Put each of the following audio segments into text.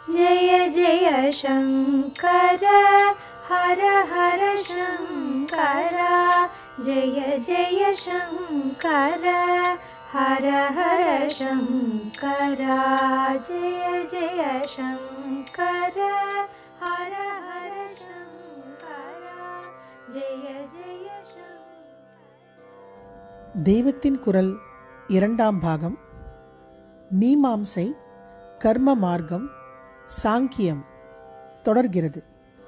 जय जय शङ्कर हर हर शङ्कर जय जय शङ्कर हर हर शङ्कर जय जय शङ्कर हर हर शङ्कर जय जय शङ्कर தெய்வத்தின் குரல் இரண்டாம் பாகம் மீமாம்சை கர்ம மார்க்கம் சாங்கியம் தொடர்கிறது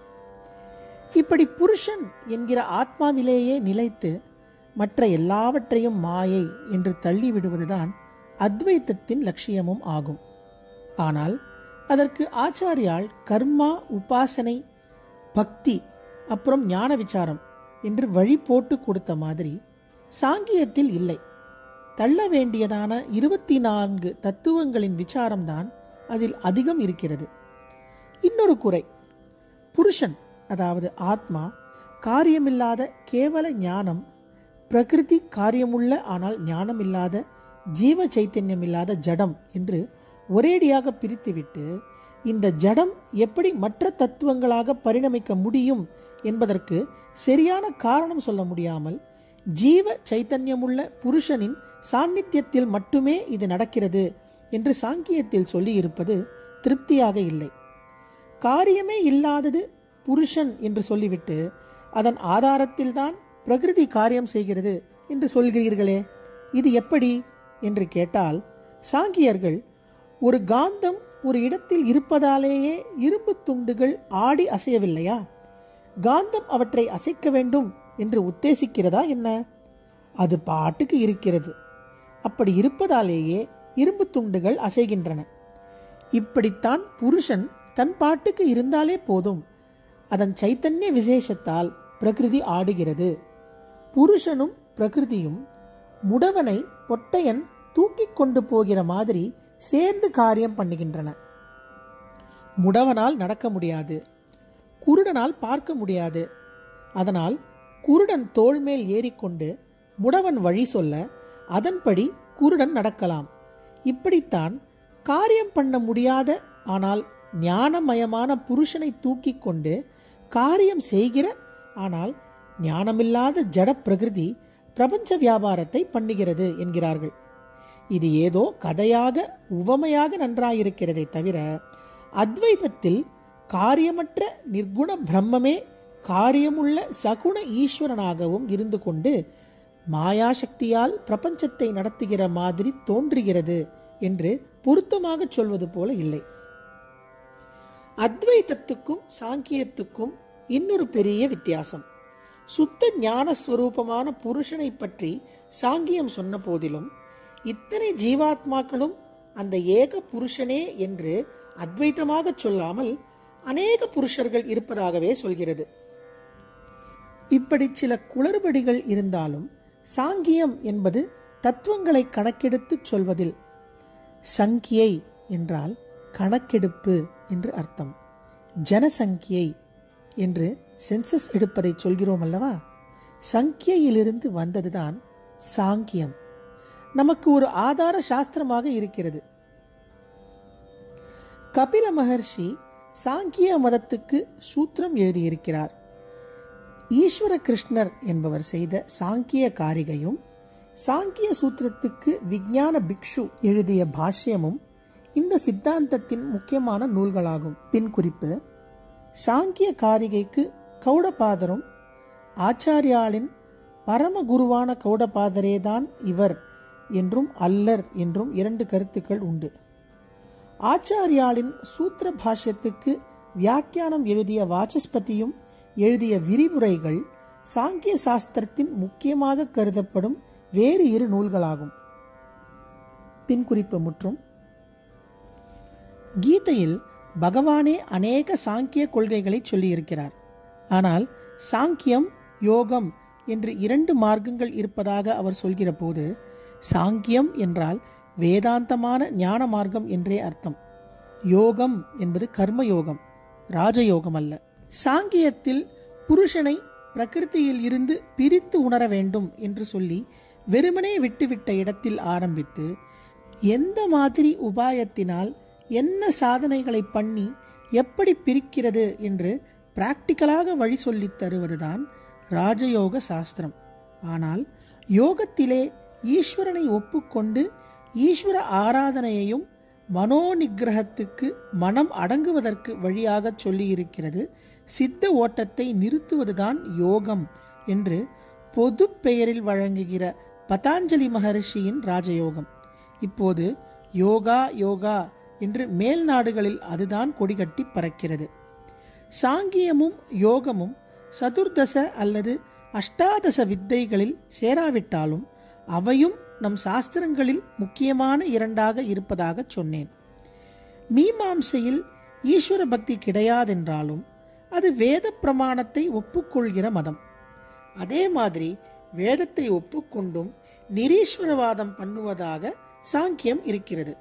இப்படி புருஷன் என்கிற ஆத்மாவிலேயே நிலைத்து மற்ற எல்லாவற்றையும் மாயை என்று தள்ளிவிடுவதுதான் அத்வைத்தத்தின் லட்சியமும் ஆகும் ஆனால் அதற்கு ஆச்சாரியால் கர்மா உபாசனை பக்தி அப்புறம் ஞான விசாரம் என்று வழி போட்டு கொடுத்த மாதிரி சாங்கியத்தில் இல்லை தள்ள வேண்டியதான இருபத்தி நான்கு தத்துவங்களின் விசாரம்தான் அதில் அதிகம் இருக்கிறது இன்னொரு குறை புருஷன் அதாவது ஆத்மா காரியமில்லாத கேவல ஞானம் பிரகிருதி காரியமுள்ள ஆனால் ஞானமில்லாத ஜீவ சைத்தன்யமில்லாத ஜடம் என்று ஒரேடியாக பிரித்துவிட்டு இந்த ஜடம் எப்படி மற்ற தத்துவங்களாக பரிணமிக்க முடியும் என்பதற்கு சரியான காரணம் சொல்ல முடியாமல் ஜீவ சைத்தன்யமுள்ள புருஷனின் சாநித்தியத்தில் மட்டுமே இது நடக்கிறது என்று சாங்கியத்தில் சொல்லியிருப்பது திருப்தியாக இல்லை காரியமே இல்லாதது புருஷன் என்று சொல்லிவிட்டு அதன் ஆதாரத்தில்தான் பிரகிருதி காரியம் செய்கிறது என்று சொல்கிறீர்களே இது எப்படி என்று கேட்டால் சாங்கியர்கள் ஒரு காந்தம் ஒரு இடத்தில் இருப்பதாலேயே இரும்பு துண்டுகள் ஆடி அசையவில்லையா காந்தம் அவற்றை அசைக்க வேண்டும் என்று உத்தேசிக்கிறதா என்ன அது பாட்டுக்கு இருக்கிறது அப்படி இருப்பதாலேயே இரும்பு துண்டுகள் அசைகின்றன இப்படித்தான் புருஷன் தன் பாட்டுக்கு இருந்தாலே போதும் அதன் சைத்தன்ய விசேஷத்தால் பிரகிருதி ஆடுகிறது புருஷனும் பிரகிருதியும் முடவனை பொட்டையன் தூக்கிக் கொண்டு போகிற மாதிரி சேர்ந்து காரியம் பண்ணுகின்றன முடவனால் நடக்க முடியாது குருடனால் பார்க்க முடியாது அதனால் குருடன் தோள் மேல் ஏறிக்கொண்டு முடவன் வழி சொல்ல அதன்படி குருடன் நடக்கலாம் இப்படித்தான் காரியம் பண்ண முடியாத ஆனால் ஞானமயமான புருஷனை தூக்கிக் கொண்டு காரியம் செய்கிற ஆனால் ஞானமில்லாத ஜட பிரகிருதி பிரபஞ்ச வியாபாரத்தை பண்ணுகிறது என்கிறார்கள் இது ஏதோ கதையாக உவமையாக நன்றாயிருக்கிறதை தவிர அத்வைதத்தில் காரியமற்ற நிர்குண பிரம்மமே காரியமுள்ள சகுண ஈஸ்வரனாகவும் இருந்து கொண்டு மாயாசக்தியால் பிரபஞ்சத்தை நடத்துகிற மாதிரி தோன்றுகிறது என்று பொருத்தமாக சொல்வது போல இல்லை அத்வைதத்துக்கும் சாங்கியத்துக்கும் இன்னொரு பெரிய வித்தியாசம் சுத்த ஞான ஸ்வரூபமான புருஷனை பற்றி சாங்கியம் சொன்ன போதிலும் இத்தனை ஜீவாத்மாக்களும் அந்த ஏக புருஷனே என்று அத்வைத்தமாக சொல்லாமல் அநேக புருஷர்கள் இருப்பதாகவே சொல்கிறது இப்படி சில குளறுபடிகள் இருந்தாலும் சாங்கியம் என்பது தத்துவங்களை கணக்கெடுத்து சொல்வதில் சங்கியை என்றால் கணக்கெடுப்பு என்று அர்த்தம் ஜனசங்கியை என்று சென்சஸ் எடுப்பதை சொல்கிறோம் அல்லவா சங்கியிலிருந்து வந்ததுதான் சாங்கியம் நமக்கு ஒரு ஆதார சாஸ்திரமாக இருக்கிறது கபில மகர்ஷி சாங்கிய மதத்துக்கு சூத்திரம் எழுதியிருக்கிறார் ஈஸ்வர கிருஷ்ணர் என்பவர் செய்த சாங்கிய காரிகையும் சாங்கிய சூத்திரத்துக்கு விஞ்ஞான பிக்ஷு எழுதிய பாஷ்யமும் இந்த சித்தாந்தத்தின் முக்கியமான நூல்களாகும் பின் குறிப்பு சாங்கிய காரிகைக்கு கௌடபாதரும் ஆச்சாரியாளின் பரம குருவான கௌடபாதரேதான் இவர் என்றும் அல்லர் என்றும் இரண்டு கருத்துக்கள் உண்டு ஆச்சாரியாளின் சூத்திர பாஷ்யத்துக்கு வியாக்கியானம் எழுதிய வாசஸ்பதியும் எழுதிய விரிவுரைகள் சாங்கிய சாஸ்திரத்தின் முக்கியமாக கருதப்படும் வேறு இரு நூல்களாகும் பின் குறிப்பு முற்றும் கீதையில் பகவானே அநேக சாங்கிய கொள்கைகளை சொல்லியிருக்கிறார் ஆனால் சாங்கியம் யோகம் என்று இரண்டு மார்க்கங்கள் இருப்பதாக அவர் சொல்கிற போது சாங்கியம் என்றால் வேதாந்தமான ஞான மார்க்கம் என்றே அர்த்தம் யோகம் என்பது கர்ம யோகம் ராஜயோகம் அல்ல சாங்கியத்தில் புருஷனை பிரகிருதியில் இருந்து பிரித்து உணர வேண்டும் என்று சொல்லி வெறுமனே விட்டுவிட்ட இடத்தில் ஆரம்பித்து எந்த மாதிரி உபாயத்தினால் என்ன சாதனைகளை பண்ணி எப்படி பிரிக்கிறது என்று பிராக்டிக்கலாக வழி சொல்லித் தருவதுதான் ராஜயோக சாஸ்திரம் ஆனால் யோகத்திலே ஈஸ்வரனை ஒப்புக்கொண்டு ஈஸ்வர ஆராதனையையும் மனோநிகிரகத்துக்கு மனம் அடங்குவதற்கு வழியாக சொல்லியிருக்கிறது சித்த ஓட்டத்தை நிறுத்துவதுதான் யோகம் என்று பொது பெயரில் வழங்குகிற பதாஞ்சலி மகரிஷியின் ராஜயோகம் இப்போது யோகா யோகா என்று மேல் நாடுகளில் அதுதான் கொடிகட்டி பறக்கிறது சாங்கியமும் யோகமும் சதுர்தச அல்லது அஷ்டாதச வித்தைகளில் சேராவிட்டாலும் அவையும் நம் சாஸ்திரங்களில் முக்கியமான இரண்டாக இருப்பதாக சொன்னேன் மீமாம்சையில் ஈஸ்வர பக்தி கிடையாதென்றாலும் அது வேத பிரமாணத்தை ஒப்புக்கொள்கிற மதம் அதே மாதிரி வேதத்தை ஒப்புக்கொண்டும் நிரீஸ்வரவாதம் பண்ணுவதாக சாங்கியம் இருக்கிறது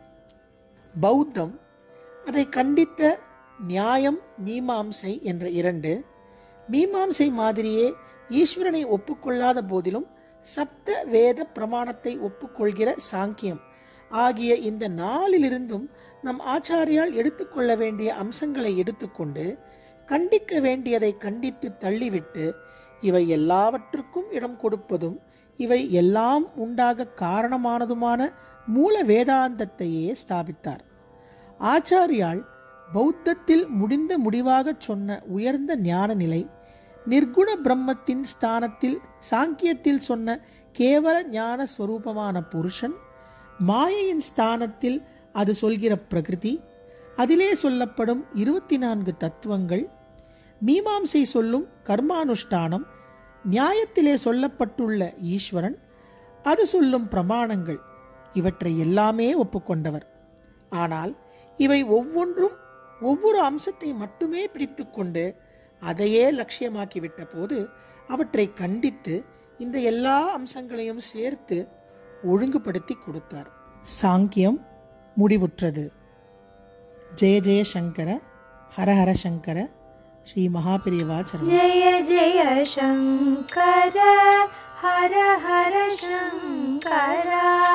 பௌத்தம் அதை கண்டித்த நியாயம் மீமாம்சை என்ற இரண்டு மீமாம்சை மாதிரியே ஈஸ்வரனை ஒப்புக்கொள்ளாத போதிலும் சப்த வேத பிரமாணத்தை ஒப்புக்கொள்கிற சாங்கியம் ஆகிய இந்த நாளிலிருந்தும் நம் ஆச்சாரியால் எடுத்துக்கொள்ள வேண்டிய அம்சங்களை எடுத்துக்கொண்டு கண்டிக்க வேண்டியதை கண்டித்து தள்ளிவிட்டு இவை எல்லாவற்றுக்கும் இடம் கொடுப்பதும் இவை எல்லாம் உண்டாக காரணமானதுமான மூல வேதாந்தத்தையே ஸ்தாபித்தார் ஆச்சாரியால் பௌத்தத்தில் முடிந்த முடிவாகச் சொன்ன உயர்ந்த ஞான நிலை நிர்குண பிரம்மத்தின் ஸ்தானத்தில் சாங்கியத்தில் சொன்ன கேவல ஞான ஸ்வரூபமான புருஷன் மாயையின் ஸ்தானத்தில் அது சொல்கிற பிரகிருதி அதிலே சொல்லப்படும் இருபத்தி நான்கு தத்துவங்கள் மீமாம்சை சொல்லும் கர்மானுஷ்டானம் நியாயத்திலே சொல்லப்பட்டுள்ள ஈஸ்வரன் அது சொல்லும் பிரமாணங்கள் இவற்றை எல்லாமே ஒப்புக்கொண்டவர் ஆனால் இவை ஒவ்வொன்றும் ஒவ்வொரு அம்சத்தை மட்டுமே பிடித்துக்கொண்டு அதையே லட்சியமாக்கிவிட்ட போது அவற்றை கண்டித்து இந்த எல்லா அம்சங்களையும் சேர்த்து ஒழுங்குபடுத்தி கொடுத்தார் சாங்கியம் முடிவுற்றது ஜெய ஜெய சங்கர ஹரஹர சங்கர ஸ்ரீ மகாபிரிவா சரணம் जय जय शङ्कर हर हर शङ्कर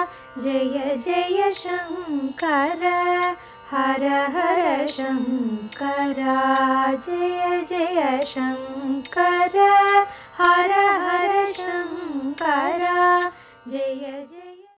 जय जय शङ्कर हर हर शङ्कर जय जय शङ्कर हर हर शङ्कर जय जय